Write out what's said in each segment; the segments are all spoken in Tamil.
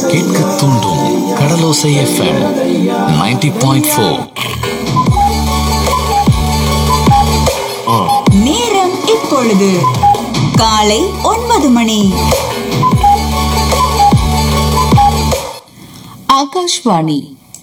கேட்க தூண்டும் கடலோசை எஃப்எம் 90.4 பாயிண்ட் ஃபோர் நேரம் இப்பொழுது காலை ஒன்பது மணி ஆகாஷ்வாணி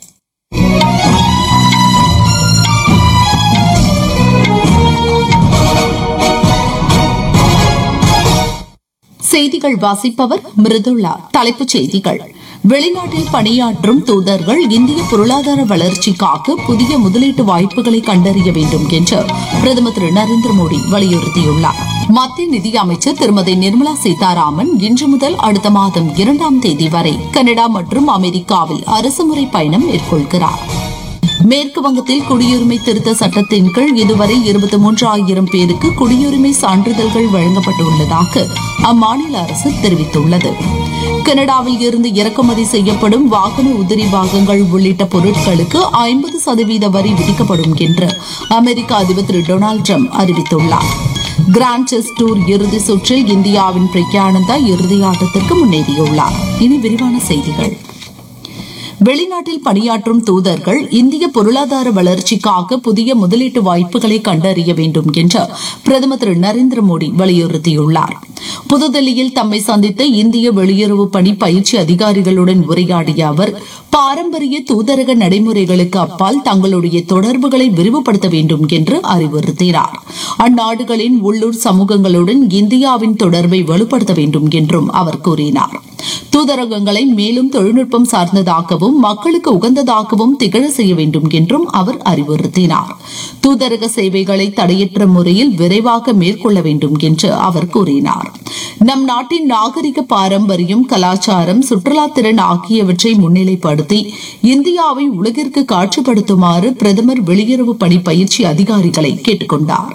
செய்திகள் வாசிப்பவர் மிருதுளா தலைப்புச் செய்திகள் வெளிநாட்டில் பணியாற்றும் தூதர்கள் இந்திய பொருளாதார வளர்ச்சிக்காக புதிய முதலீட்டு வாய்ப்புகளை கண்டறிய வேண்டும் என்று பிரதமர் திரு நரேந்திர மோடி வலியுறுத்தியுள்ளார் மத்திய நிதி அமைச்சர் திருமதி நிர்மலா சீதாராமன் இன்று முதல் அடுத்த மாதம் இரண்டாம் தேதி வரை கனடா மற்றும் அமெரிக்காவில் அரசுமுறை பயணம் மேற்கொள்கிறார் மேற்கு வங்கத்தில் குடியுரிமை திருத்த சட்டத்தின் கீழ் இதுவரை இருபத்தி மூன்று ஆயிரம் பேருக்கு குடியுரிமை சான்றிதழ்கள் வழங்கப்பட்டுள்ளதாக அம்மாநில அரசு தெரிவித்துள்ளது கனடாவில் இருந்து இறக்குமதி செய்யப்படும் வாகன உதிரி பாகங்கள் உள்ளிட்ட பொருட்களுக்கு ஐம்பது சதவீத வரி விதிக்கப்படும் என்று அமெரிக்க அதிபர் திரு டொனால்டு ட்ரம்ப் அறிவித்துள்ளார் கிராண்ட் செஸ் டூர் இறுதி சுற்றில் இந்தியாவின் பிரக்யானந்தா இறுதி ஆட்டத்திற்கு முன்னேறியுள்ளார் இனி விரிவான செய்திகள் வெளிநாட்டில் பணியாற்றும் தூதர்கள் இந்திய பொருளாதார வளர்ச்சிக்காக புதிய முதலீட்டு வாய்ப்புகளை கண்டறிய வேண்டும் என்று பிரதமர் திரு நரேந்திர மோடி வலியுறுத்தியுள்ளார் புதுதில்லியில் தம்மை சந்தித்த இந்திய வெளியுறவு பணி பயிற்சி அதிகாரிகளுடன் உரையாடிய அவர் பாரம்பரிய தூதரக நடைமுறைகளுக்கு அப்பால் தங்களுடைய தொடர்புகளை விரிவுபடுத்த வேண்டும் என்று அறிவுறுத்தினார் அந்நாடுகளின் உள்ளூர் சமூகங்களுடன் இந்தியாவின் தொடர்பை வலுப்படுத்த வேண்டும் என்றும் அவர் கூறினார் தூதரகங்களை மேலும் தொழில்நுட்பம் சார்ந்ததாகவும் மக்களுக்கு உகந்ததாகவும் திகழ செய்ய வேண்டும் என்றும் அவர் அறிவுறுத்தினார் தூதரக சேவைகளை தடையற்ற முறையில் விரைவாக மேற்கொள்ள வேண்டும் என்று அவர் கூறினார் நம் நாட்டின் நாகரிக பாரம்பரியம் கலாச்சாரம் சுற்றுலா திறன் ஆகியவற்றை முன்னிலைப்படுத்தி இந்தியாவை உலகிற்கு காட்சிப்படுத்துமாறு பிரதமர் வெளியுறவு பணி பயிற்சி அதிகாரிகளை கேட்டுக் கொண்டார்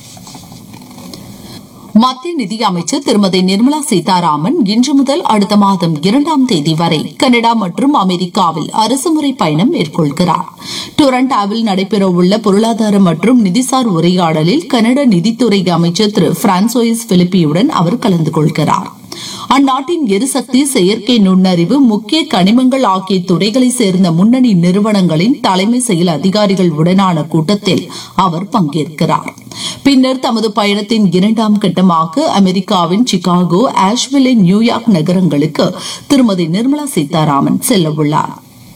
மத்திய நிதி அமைச்சர் திருமதி நிர்மலா சீதாராமன் இன்று முதல் அடுத்த மாதம் இரண்டாம் தேதி வரை கனடா மற்றும் அமெரிக்காவில் அரசுமுறை பயணம் மேற்கொள்கிறார் டொரண்டாவில் நடைபெறவுள்ள பொருளாதார மற்றும் நிதிசார் உரையாடலில் கனடா நிதித்துறை அமைச்சர் திரு பிரான்சோயிஸ் பிலிப்பியுடன் அவர் கலந்து கொள்கிறார் அந்நாட்டின் எரிசக்தி செயற்கை நுண்ணறிவு முக்கிய கனிமங்கள் ஆகிய துறைகளை சேர்ந்த முன்னணி நிறுவனங்களின் தலைமை செயல் அதிகாரிகள் உடனான கூட்டத்தில் அவர் பங்கேற்கிறார் பின்னர் தமது பயணத்தின் இரண்டாம் கட்டமாக அமெரிக்காவின் சிகாகோ ஆஷ்வில்லே நியூயார்க் நகரங்களுக்கு திருமதி நிர்மலா சீதாராமன் செல்லவுள்ளார்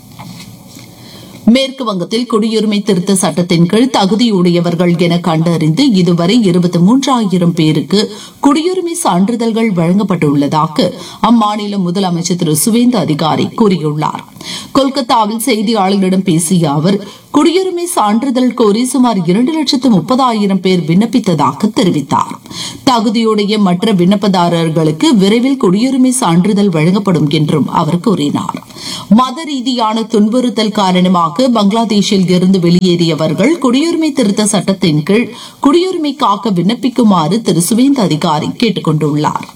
மேற்கு வங்கத்தில் குடியுரிமை திருத்த சட்டத்தின் கீழ் தகுதியுடையவர்கள் என கண்டறிந்து இதுவரை இருபத்தி மூன்றாயிரம் பேருக்கு குடியுரிமை சான்றிதழ்கள் வழங்கப்பட்டுள்ளதாக அம்மாநில முதலமைச்சர் திரு சுவேந்த அதிகாரி கூறியுள்ளார் கொல்கத்தாவில் செய்தியாளர்களிடம் பேசிய அவர் குடியுரிமை சான்றிதழ் கோரி சுமார் இரண்டு லட்சத்து முப்பதாயிரம் பேர் விண்ணப்பித்ததாக தெரிவித்தார் தகுதியுடைய மற்ற விண்ணப்பதாரர்களுக்கு விரைவில் குடியுரிமை சான்றிதழ் வழங்கப்படும் என்றும் அவர் கூறினார் மத ரீதியான துன்புறுத்தல் காரணமாக பங்களாதேஷில் இருந்து வெளியேறியவர்கள் குடியுரிமை திருத்த சட்டத்தின் கீழ் குடியுரிமைக்காக விண்ணப்பிக்குமாறு திரு சுவேந்த அதிகாரி கேட்டுக் கொண்டுள்ளார்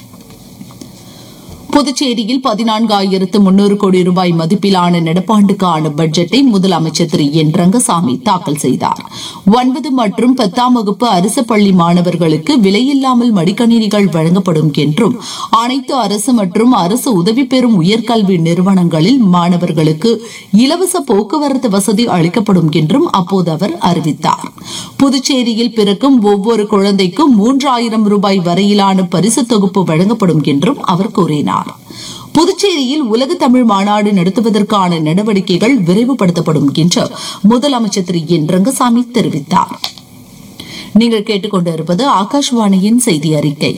புதுச்சேரியில் பதினான்காயிரத்து முன்னூறு கோடி ரூபாய் மதிப்பிலான நடப்பாண்டுக்கான பட்ஜெட்டை முதலமைச்சர் திரு என் ரங்கசாமி தாக்கல் செய்தார் ஒன்பது மற்றும் பத்தாம் வகுப்பு அரசு பள்ளி மாணவர்களுக்கு விலையில்லாமல் மடிக்கணினிகள் வழங்கப்படும் என்றும் அனைத்து அரசு மற்றும் அரசு உதவி பெறும் உயர்கல்வி நிறுவனங்களில் மாணவர்களுக்கு இலவச போக்குவரத்து வசதி அளிக்கப்படும் என்றும் அப்போது அவர் அறிவித்தார் புதுச்சேரியில் பிறக்கும் ஒவ்வொரு குழந்தைக்கும் மூன்றாயிரம் ரூபாய் வரையிலான பரிசு தொகுப்பு வழங்கப்படும் என்றும் அவர் கூறினார் புதுச்சேரியில் உலக தமிழ் மாநாடு நடத்துவதற்கான நடவடிக்கைகள் விரைவுபடுத்தப்படும் என்று முதலமைச்சர் திரு என் ரங்கசாமி தெரிவித்தார் நீங்கள் கேட்டுக்கொண்டிருப்பது ஆகாஷ்வாணியின் செய்தி அறிக்கை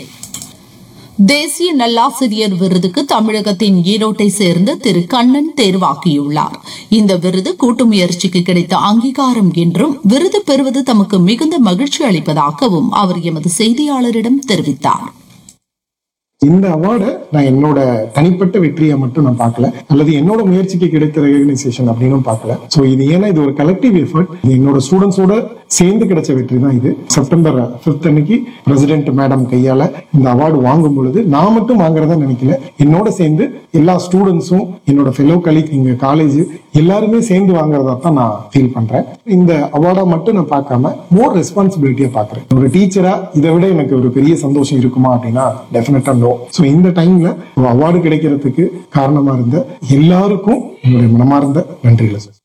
தேசிய நல்லாசிரியர் விருதுக்கு தமிழகத்தின் ஈரோட்டை சேர்ந்த திரு கண்ணன் தேர்வாகியுள்ளார் இந்த விருது கூட்டு முயற்சிக்கு கிடைத்த அங்கீகாரம் என்றும் விருது பெறுவது தமக்கு மிகுந்த மகிழ்ச்சி அளிப்பதாகவும் அவர் எமது செய்தியாளரிடம் தெரிவித்தார் இந்த அவார்டை நான் என்னோட தனிப்பட்ட வெற்றியை மட்டும் நான் பார்க்கல அல்லது என்னோட முயற்சிக்கு கிடைத்த ரெகனைசேஷன் அப்படின்னு பார்க்கல சோ இது ஏன்னா இது ஒரு கலெக்டிவ் எஃபர்ட் இது என்னோட ஸ்டூடெண்ட்ஸோட சேர்ந்து கிடைச்ச வெற்றி தான் இது செப்டம்பர் பிப்த் அன்னைக்கு பிரசிடென்ட் மேடம் கையால இந்த அவார்டு வாங்கும் பொழுது நான் மட்டும் வாங்குறதா நினைக்கல என்னோட சேர்ந்து எல்லா ஸ்டூடெண்ட்ஸும் என்னோட ஃபெலோ கலீக் எங்க காலேஜ் எல்லாருமே சேர்ந்து வாங்குறதா தான் நான் ஃபீல் பண்றேன் இந்த அவார்டா மட்டும் நான் பார்க்காம மோர் ரெஸ்பான்சிபிலிட்டியா பாக்குறேன் ஒரு டீச்சரா இதை விட எனக்கு ஒரு பெரிய சந்தோஷம் இருக்குமா அப்படின்னா டெஃபினட்டா நோ ஸோ இந்த டைம்ல ஒரு அவார்டு கிடைக்கிறதுக்கு காரணமா இருந்த எல்லாருக்கும் என்னுடைய மனமார்ந்த நன்றிகளை சார்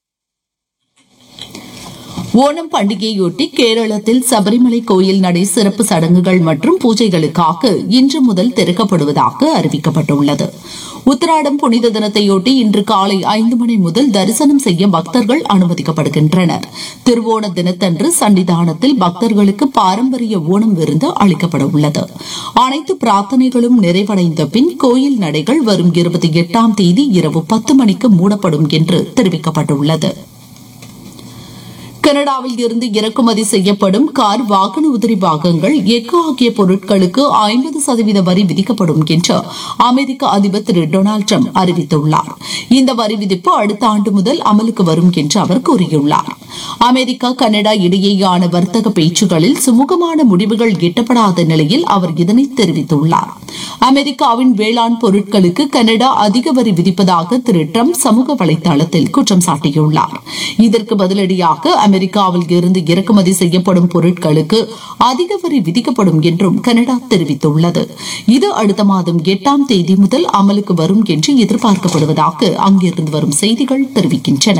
ஓணம் பண்டிகையொட்டி கேரளத்தில் சபரிமலை கோயில் நடை சிறப்பு சடங்குகள் மற்றும் பூஜைகளுக்காக இன்று முதல் திறக்கப்படுவதாக அறிவிக்கப்பட்டுள்ளது உத்தராடம் புனித தினத்தையொட்டி இன்று காலை ஐந்து மணி முதல் தரிசனம் செய்ய பக்தர்கள் அனுமதிக்கப்படுகின்றனர் திருவோண தினத்தன்று சன்னிதானத்தில் பக்தர்களுக்கு பாரம்பரிய ஓணம் விருந்து அளிக்கப்பட உள்ளது அனைத்து பிரார்த்தனைகளும் நிறைவடைந்த பின் கோயில் நடைகள் வரும் இருபத்தி எட்டாம் தேதி இரவு பத்து மணிக்கு மூடப்படும் என்று தெரிவிக்கப்பட்டுள்ளது கனடாவில் இருந்து இறக்குமதி செய்யப்படும் கார் வாகன உதிரி பாகங்கள் எஃகு ஆகிய பொருட்களுக்கு ஐம்பது சதவீத வரி விதிக்கப்படும் என்று அமெரிக்க அதிபர் திரு டொனால்டு ட்ரம்ப் அறிவித்துள்ளார் இந்த வரி விதிப்பு அடுத்த ஆண்டு முதல் அமலுக்கு வரும் என்று அவர் கூறியுள்ளார் அமெரிக்கா கனடா இடையேயான வர்த்தக பேச்சுகளில் சுமூகமான முடிவுகள் எட்டப்படாத நிலையில் அவர் இதனை தெரிவித்துள்ளார் அமெரிக்காவின் வேளாண் பொருட்களுக்கு கனடா அதிக வரி விதிப்பதாக திரு ட்ரம்ப் சமூக வலைதளத்தில் குற்றம் சாட்டியுள்ளார் இதற்கு பதிலடியாக அமெரிக்காவில் இருந்து இறக்குமதி செய்யப்படும் பொருட்களுக்கு அதிக வரி விதிக்கப்படும் என்றும் கனடா தெரிவித்துள்ளது இது அடுத்த மாதம் எட்டாம் தேதி முதல் அமலுக்கு வரும் என்று எதிர்பார்க்கப்படுவதாக அங்கிருந்து வரும் செய்திகள் தெரிவிக்கின்றன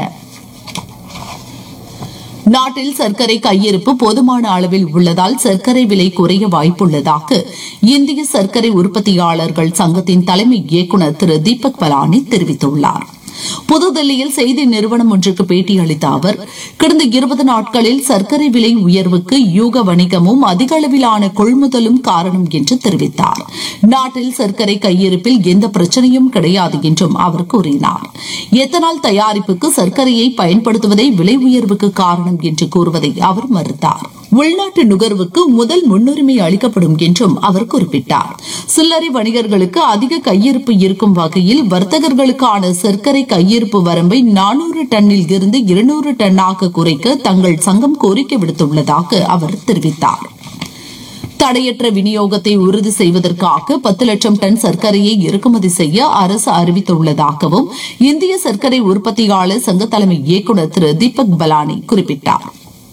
நாட்டில் சர்க்கரை கையிருப்பு போதுமான அளவில் உள்ளதால் சர்க்கரை விலை குறைய வாய்ப்புள்ளதாக இந்திய சர்க்கரை உற்பத்தியாளர்கள் சங்கத்தின் தலைமை இயக்குநர் திரு தீபக் பலானி தெரிவித்துள்ளார் புதுதில்லியில் செய்தி நிறுவனம் ஒன்றுக்கு பேட்டியளித்த அவர் கடந்த இருபது நாட்களில் சர்க்கரை விலை உயர்வுக்கு யூக வணிகமும் அதிக அளவிலான கொள்முதலும் காரணம் என்று தெரிவித்தார் நாட்டில் சர்க்கரை கையிருப்பில் எந்த பிரச்சனையும் கிடையாது என்றும் அவர் கூறினார் எத்தனால் தயாரிப்புக்கு சர்க்கரையை பயன்படுத்துவதே விலை உயர்வுக்கு காரணம் என்று கூறுவதை அவர் மறுத்தார் உள்நாட்டு நுகர்வுக்கு முதல் முன்னுரிமை அளிக்கப்படும் என்றும் அவர் குறிப்பிட்டார் சில்லறை வணிகர்களுக்கு அதிக கையிருப்பு இருக்கும் வகையில் வர்த்தகர்களுக்கான சர்க்கரை கையிருப்பு வரம்பை நானூறு டன்னில் இருந்து இருநூறு டன்னாக குறைக்க தங்கள் சங்கம் கோரிக்கை விடுத்துள்ளதாக அவர் தெரிவித்தார் தடையற்ற விநியோகத்தை உறுதி செய்வதற்காக பத்து லட்சம் டன் சர்க்கரையை இறக்குமதி செய்ய அரசு அறிவித்துள்ளதாகவும் இந்திய சர்க்கரை உற்பத்தியாளர் சங்க தலைமை இயக்குநர் திரு தீபக் பலானி குறிப்பிட்டார்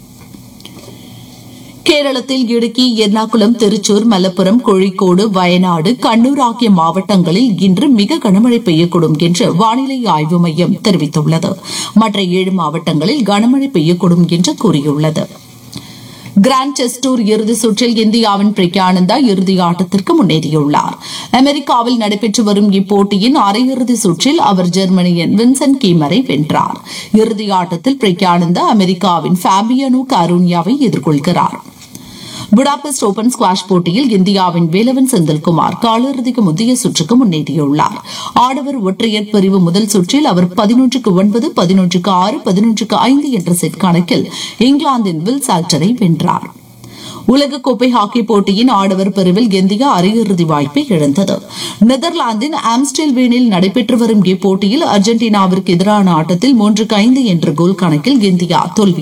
கேரளத்தில் இடுக்கி எர்ணாகுளம் திருச்சூர் மலப்புரம் கோழிக்கோடு வயநாடு கண்ணூர் ஆகிய மாவட்டங்களில் இன்று மிக கனமழை பெய்யக்கூடும் என்று வானிலை ஆய்வு மையம் தெரிவித்துள்ளது மற்ற ஏழு மாவட்டங்களில் கனமழை பெய்யக்கூடும் என்று கூறியுள்ளது கிராண்ட் செஸ் டூர் இறுதி சுற்றில் இந்தியாவின் பிரக்யானந்தா இறுதி ஆட்டத்திற்கு முன்னேறியுள்ளார் அமெரிக்காவில் நடைபெற்று வரும் இப்போட்டியின் அரையிறுதி சுற்றில் அவர் ஜெர்மனியின் வின்சென்ட் கீமரை வென்றார் இறுதி ஆட்டத்தில் பிரக்யானந்தா அமெரிக்காவின் ஃபேபியனோ காரூன்யாவை எதிர்கொள்கிறார் புடாபெஸ்ட் ஓபன் ஸ்குவாஷ் போட்டியில் இந்தியாவின் வேலவன் செந்தில்குமார் காலிறுதிக்கு முந்தைய சுற்றுக்கு முன்னேறியுள்ளார் ஆடவர் ஒற்றையர் பிரிவு முதல் சுற்றில் அவர் பதினொன்றுக்கு ஒன்பது பதினொன்றுக்கு ஆறு பதினொன்றுக்கு ஐந்து என்ற செட் கணக்கில் இங்கிலாந்தின் வில் சால்டரை வென்றார் உலகக்கோப்பை ஹாக்கி போட்டியின் ஆடவர் பிரிவில் இந்தியா அரையிறுதி வாய்ப்பை இழந்தது நெதர்லாந்தின் ஆம்ஸ்டெல்வேனில் நடைபெற்று வரும் இப்போட்டியில் அர்ஜென்டினாவிற்கு எதிரான ஆட்டத்தில் மூன்றுக்கு ஐந்து என்ற கோல் கணக்கில் இந்தியா தோல்வி